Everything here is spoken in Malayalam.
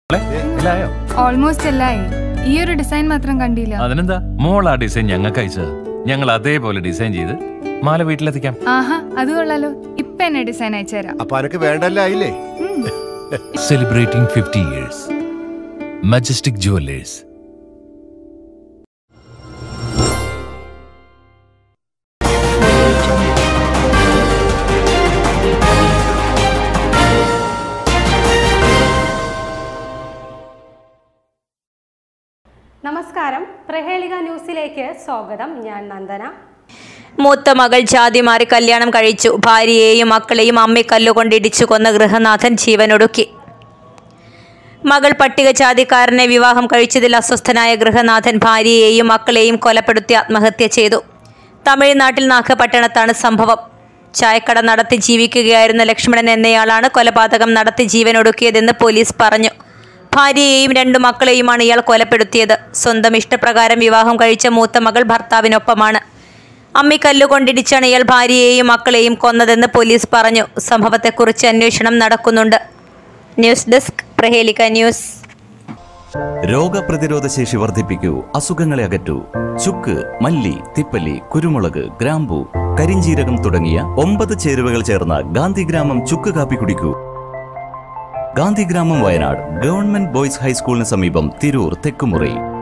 മോളെ, എല്ലായോ ഓൾമോസ്റ്റ് എല്ലായി ഈ ഒരു ഡിസൈൻ മാത്രം കണ്ടില്ല അതിനെന്താ മോൾ ആ ഡിസൈൻ ഞങ്ങൾക്ക് അയച്ചത് ഞങ്ങൾ അതേപോലെ ഡിസൈൻ ചെയ്ത് മാല വീട്ടിലെത്തിക്കാം ആഹാ അത് കൊള്ളാലോ ഇപ്പൊ എന്നെ ഡിസൈൻ അയച്ചുതരാം അപ്പൊ അനക്ക് വേണ്ടല്ല ആയില്ലേ ഉം. Celebrating fifty years Majestic Jewellers നമസ്കാരം പ്രഹേളിക ന്യൂസിലേക്ക് സ്വാഗതം ഞാൻ നന്ദന മൂത്ത മകൾ ജാതി മാറി കല്യാണം കഴിച്ചു ഭാര്യയെയും മക്കളെയും അമ്മിക്കല്ലുകൊണ്ട് ഇടിച്ചു കൊന്ന ഗൃഹനാഥൻ ജീവനൊടുക്കി മകൾ പട്ടികജാതിക്കാരനെ വിവാഹം കഴിച്ചതിൽ അസ്വസ്ഥനായ ഗൃഹനാഥൻ ഭാര്യയെയും മക്കളെയും കൊലപ്പെടുത്തി ആത്മഹത്യ ചെയ്തു തമിഴ്നാട്ടിൽ നാഗപട്ടണത്താണ് സംഭവം ചായക്കട നടത്തി ജീവിക്കുകയായിരുന്ന ലക്ഷ്മണൻ എന്നയാളാണ് കൊലപാതകം നടത്തി ജീവനൊടുക്കിയതെന്ന് പോലീസ് പറഞ്ഞു ഭാര്യയെയും രണ്ടു മക്കളെയുമാണ് ഇയാൾ കൊലപ്പെടുത്തിയത് സ്വന്തം ഇഷ്ടപ്രകാരം വിവാഹം കഴിച്ച മൂത്ത മകൾ ഭർത്താവിനൊപ്പമാണ് അമ്മിക്കല്ലുകൊണ്ടിടിച്ചാണ് ഇയാൾ ഭാര്യയെയും മക്കളെയും കൊന്നതെന്ന് പോലീസ് പറഞ്ഞു സംഭവത്തെക്കുറിച്ച് അന്വേഷണം നടക്കുന്നുണ്ട് ന്യൂസ് ഡെസ്ക് പ്രഹേലിക ന്യൂസ് രോഗപ്രതിരോധ ശേഷി വർദ്ധിപ്പിക്കൂ അസുഖങ്ങളെ അകറ്റൂ ചുക്ക് മല്ലി തിപ്പല്ലി കുരുമുളക് ഗ്രാമ്പു കരിഞ്ചീരകം തുടങ്ങിയ ഒമ്പത് ചേരുവകൾ ചേർന്ന ഗാന്ധിഗ്രാമം ചുക്ക് കാപ്പി കുടിക്കൂ ഗാന്ധിഗ്രാമം വയനാട് ഗവൺമെന്റ് ബോയ്സ് ഹൈസ്കൂളിന് സമീപം തിരൂർ തെക്കുമുറി